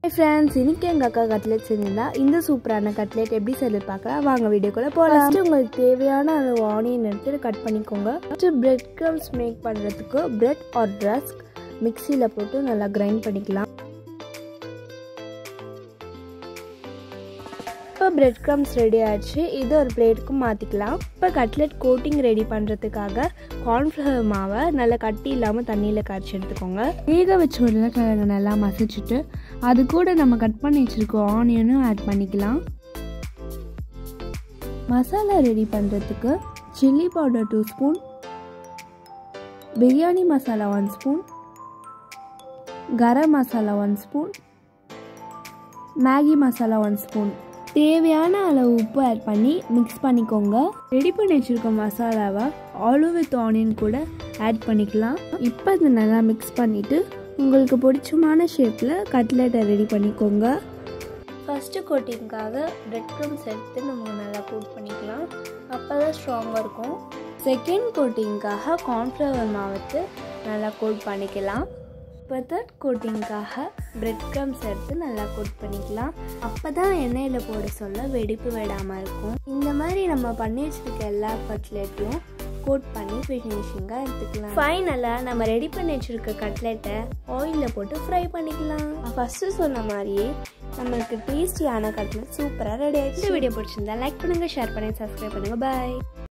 friends இன்னைக்கு எங்கள் அக்கா கட்லெட் செஞ்சிருந்தா இந்த சூப்பரான கட்லெட் எப்படி செய்து பார்க்கலாம் வாங்க வீடியோக்குள்ளே போகலாம் First உங்களுக்கு தேவையான அளவு ஆனியன் எடுத்து கட் பண்ணிக்கோங்க ஃபஸ்ட்டு பிரெட் க்ரம்ஸ் மேக் பண்ணுறதுக்கு பிரெட் ஆர் ரஸ்க் மிக்சியில் போட்டு நல்லா கிரைண்ட் பண்ணிக்கலாம் இப்போ பிரெட் க்ரம்ஸ் ரெடி ஆயிடுச்சு இது ஒரு பிளேட்டுக்கு மாற்றிக்கலாம் இப்போ கட்லெட் கோட்டிங் ரெடி பண்ணுறதுக்காக கார்ன்ஃப்ளவர் மாவை நல்லா கட்டி இல்லாமல் தண்ணியில் கரைச்சி எடுத்துக்கோங்க வேக வச்ச உருளைக்கிழங்கு நல்லா மசிச்சுட்டு அது கூட நம்ம கட் பண்ணி வச்சுருக்கோம் ஆனியனும் ஆட் பண்ணிக்கலாம் மசாலா ரெடி பண்ணுறதுக்கு chilli powder two spoon biryani masala one spoon garam masala one spoon Maggi masala one spoon தேவையான அளவு உப்பு ஆட் பண்ணி மிக்ஸ் பண்ணிக்கோங்க ரெடி பண்ணி வச்சுருக்க மசாலாவை ஆலு வித் ஆனியன் கூட ஆட் பண்ணிக்கலாம் இப்போ அதை நல்லா மிக்ஸ் பண்ணிவிட்டு உங்களுக்கு பிடிச்சமான ஷேப்பில் கட்லெட்டை ரெடி பண்ணிக்கோங்க ஃபஸ்ட்டு கோட்டிங்காக பிரெட் க்ரம்ஸ் எடுத்து நம்ம நல்லா கோட் பண்ணிக்கலாம் அப்போ தான் ஸ்ட்ராங்காக இருக்கும் செகண்ட் கோட்டிங்காக கார்ன்ஃப்ளவர் மாவத்து நல்லா கோட் பண்ணிக்கலாம் இப்போ தேர்ட் கோட்டிங்காக பிரெட் க்ரம்ஸ் எடுத்து நல்லா கோட் பண்ணிக்கலாம் அப்போ தான் எண்ணெயில் போட சொல்ல வெடிப்பு விடாமல் இருக்கும் இந்த மாதிரி நம்ம பண்ணி வச்சுருக்க எல்லா கட்லெட்டையும் கோட் பண்ணி ஃபினிஷிங்காக எடுத்துக்கலாம் ஃபைனலாக நம்ம ரெடி பண்ணி வச்சுருக்க கட்லெட்டை ஆயிலில் போட்டு ஃப்ரை பண்ணிக்கலாம் ஃபஸ்ட்டு சொன்ன மாதிரியே நம்மளுக்கு டேஸ்டியான கட்லெட் சூப்பராக ரெடி ஆகிடுச்சு வீடியோ பிடிச்சிருந்தா லைக் பண்ணுங்கள் ஷேர் பண்ணுங்கள் சப்ஸ்கிரைப் பண்ணுங்கள் பாய்